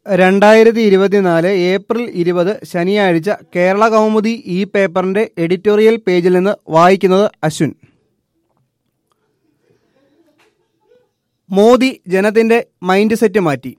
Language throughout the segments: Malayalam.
രണ്ടായിരത്തി ഇരുപത്തിനാല് ഏപ്രിൽ ഇരുപത് ശനിയാഴ്ച കേരള കൗമുദി ഈ പേപ്പറിന്റെ എഡിറ്റോറിയൽ പേജിൽ നിന്ന് വായിക്കുന്നത് അശ്വിൻ മോദി ജനത്തിന്റെ മൈൻഡ് സെറ്റ് മാറ്റി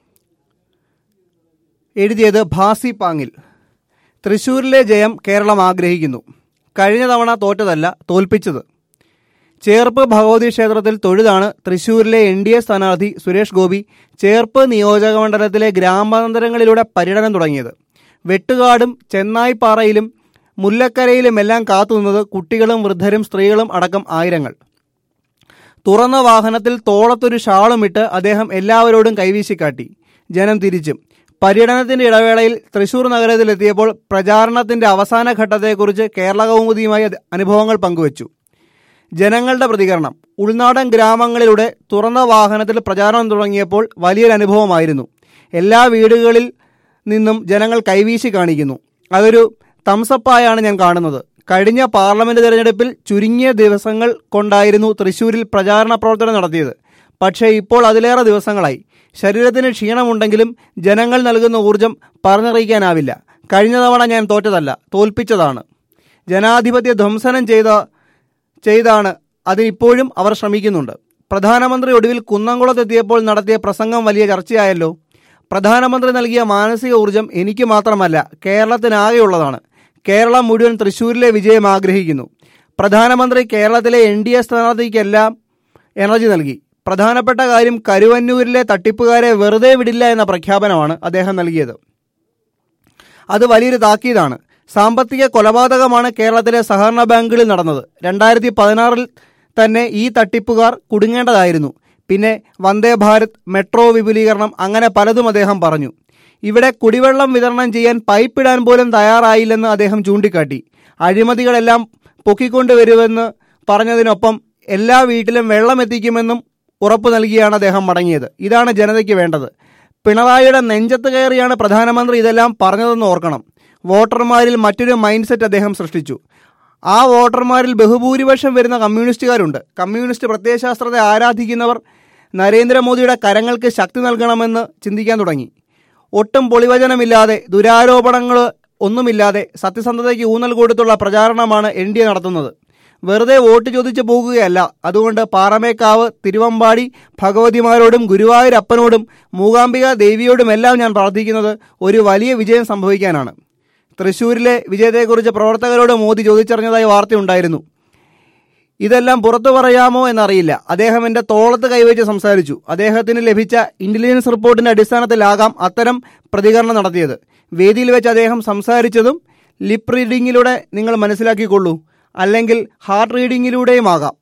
എഴുതിയത് ഭാസി പാങ്ങിൽ തൃശൂരിലെ ജയം കേരളം ആഗ്രഹിക്കുന്നു കഴിഞ്ഞ തവണ തോറ്റതല്ല തോൽപ്പിച്ചത് ചേർപ്പ് ഭഗവതി ക്ഷേത്രത്തിൽ തൊഴുതാണ് തൃശൂരിലെ എൻ ഡി എ സ്ഥാനാർത്ഥി സുരേഷ് ഗോപി ചേർപ്പ് നിയോജക മണ്ഡലത്തിലെ ഗ്രാമാന്തരങ്ങളിലൂടെ പര്യടനം തുടങ്ങിയത് വെട്ടുകാടും ചെന്നായിപ്പാറയിലും മുല്ലക്കരയിലുമെല്ലാം കാത്തുനിന്നത് കുട്ടികളും വൃദ്ധരും സ്ത്രീകളും അടക്കം ആയിരങ്ങൾ തുറന്ന വാഹനത്തിൽ തോളത്തൊരു ഷാളുമിട്ട് അദ്ദേഹം എല്ലാവരോടും കൈവീശിക്കാട്ടി ജനം തിരിച്ചും പര്യടനത്തിന്റെ ഇടവേളയിൽ തൃശൂർ നഗരത്തിലെത്തിയപ്പോൾ പ്രചാരണത്തിന്റെ അവസാന ഘട്ടത്തെക്കുറിച്ച് കേരള കൗമുദിയുമായി അത് അനുഭവങ്ങൾ പങ്കുവച്ചു ജനങ്ങളുടെ പ്രതികരണം ഉൾനാടൻ ഗ്രാമങ്ങളിലൂടെ തുറന്ന വാഹനത്തിൽ പ്രചാരണം തുടങ്ങിയപ്പോൾ വലിയൊരു അനുഭവമായിരുന്നു എല്ലാ വീടുകളിൽ നിന്നും ജനങ്ങൾ കൈവീശി കാണിക്കുന്നു അതൊരു തംസപ്പായാണ് ഞാൻ കാണുന്നത് കഴിഞ്ഞ പാർലമെന്റ് തെരഞ്ഞെടുപ്പിൽ ചുരുങ്ങിയ ദിവസങ്ങൾ കൊണ്ടായിരുന്നു തൃശൂരിൽ പ്രചാരണ പ്രവർത്തനം നടത്തിയത് പക്ഷേ ഇപ്പോൾ അതിലേറെ ദിവസങ്ങളായി ശരീരത്തിന് ക്ഷീണമുണ്ടെങ്കിലും ജനങ്ങൾ നൽകുന്ന ഊർജം പറഞ്ഞറിയിക്കാനാവില്ല കഴിഞ്ഞ തവണ ഞാൻ തോറ്റതല്ല തോൽപ്പിച്ചതാണ് ജനാധിപത്യ ധ്വംസനം ചെയ്ത ചെയ്താണ് അതിനിപ്പോഴും അവർ ശ്രമിക്കുന്നുണ്ട് പ്രധാനമന്ത്രി ഒടുവിൽ കുന്നംകുളത്തെത്തിയപ്പോൾ നടത്തിയ പ്രസംഗം വലിയ ചർച്ചയായല്ലോ പ്രധാനമന്ത്രി നൽകിയ മാനസിക ഊർജം എനിക്ക് മാത്രമല്ല കേരളത്തിനാകെയുള്ളതാണ് കേരളം മുഴുവൻ തൃശ്ശൂരിലെ വിജയം ആഗ്രഹിക്കുന്നു പ്രധാനമന്ത്രി കേരളത്തിലെ എൻ ഡി എ സ്ഥാനാർത്ഥിക്കെല്ലാം എനർജി നൽകി പ്രധാനപ്പെട്ട കാര്യം കരുവന്നൂരിലെ തട്ടിപ്പുകാരെ വെറുതെ വിടില്ല എന്ന പ്രഖ്യാപനമാണ് അദ്ദേഹം നൽകിയത് അത് വലിയൊരു താക്കീതാണ് സാമ്പത്തിക കൊലപാതകമാണ് കേരളത്തിലെ സഹകരണ ബാങ്കുകളിൽ നടന്നത് രണ്ടായിരത്തി പതിനാറിൽ തന്നെ ഈ തട്ടിപ്പുകാർ കുടുങ്ങേണ്ടതായിരുന്നു പിന്നെ വന്ദേ ഭാരത് മെട്രോ വിപുലീകരണം അങ്ങനെ പലതും അദ്ദേഹം പറഞ്ഞു ഇവിടെ കുടിവെള്ളം വിതരണം ചെയ്യാൻ പൈപ്പിടാൻ പോലും തയ്യാറായില്ലെന്ന് അദ്ദേഹം ചൂണ്ടിക്കാട്ടി അഴിമതികളെല്ലാം പൊക്കിക്കൊണ്ടുവരുമെന്ന് പറഞ്ഞതിനൊപ്പം എല്ലാ വീട്ടിലും വെള്ളം എത്തിക്കുമെന്നും ഉറപ്പു നൽകിയാണ് അദ്ദേഹം മടങ്ങിയത് ഇതാണ് ജനതയ്ക്ക് വേണ്ടത് പിണറായിയുടെ നെഞ്ചത്ത് കയറിയാണ് പ്രധാനമന്ത്രി ഇതെല്ലാം പറഞ്ഞതെന്ന് ഓർക്കണം വോട്ടർമാരിൽ മറ്റൊരു മൈൻഡ് സെറ്റ് അദ്ദേഹം സൃഷ്ടിച്ചു ആ വോട്ടർമാരിൽ ബഹുഭൂരിപക്ഷം വരുന്ന കമ്മ്യൂണിസ്റ്റുകാരുണ്ട് കമ്മ്യൂണിസ്റ്റ് പ്രത്യയശാസ്ത്രത്തെ ആരാധിക്കുന്നവർ നരേന്ദ്രമോദിയുടെ കരങ്ങൾക്ക് ശക്തി നൽകണമെന്ന് ചിന്തിക്കാൻ തുടങ്ങി ഒട്ടും പൊളിവചനമില്ലാതെ ദുരാരോപണങ്ങൾ ഒന്നുമില്ലാതെ സത്യസന്ധതയ്ക്ക് ഊന്നൽ കൊടുത്തുള്ള പ്രചാരണമാണ് എൻ ഡി എ നടത്തുന്നത് വെറുതെ വോട്ട് ചോദിച്ചു പോകുകയല്ല അതുകൊണ്ട് പാറമേക്കാവ് തിരുവമ്പാടി ഭഗവതിമാരോടും ഗുരുവായൂരപ്പനോടും മൂകാംബിക ദേവിയോടുമെല്ലാം ഞാൻ പ്രാർത്ഥിക്കുന്നത് ഒരു വലിയ വിജയം സംഭവിക്കാനാണ് തൃശൂരിലെ വിജയത്തെക്കുറിച്ച് പ്രവർത്തകരോട് മോദി ചോദിച്ചറിഞ്ഞതായി വാർത്തയുണ്ടായിരുന്നു ഇതെല്ലാം പുറത്തു പറയാമോ എന്നറിയില്ല അദ്ദേഹം എന്റെ തോളത്ത് കൈവച്ച് സംസാരിച്ചു അദ്ദേഹത്തിന് ലഭിച്ച ഇന്റലിജൻസ് റിപ്പോർട്ടിന്റെ അടിസ്ഥാനത്തിലാകാം അത്തരം പ്രതികരണം നടത്തിയത് വേദിയിൽ വെച്ച് അദ്ദേഹം സംസാരിച്ചതും ലിപ് റീഡിങ്ങിലൂടെ നിങ്ങൾ മനസ്സിലാക്കിക്കൊള്ളൂ അല്ലെങ്കിൽ ഹാർട്ട് റീഡിങ്ങിലൂടെയും ആകാം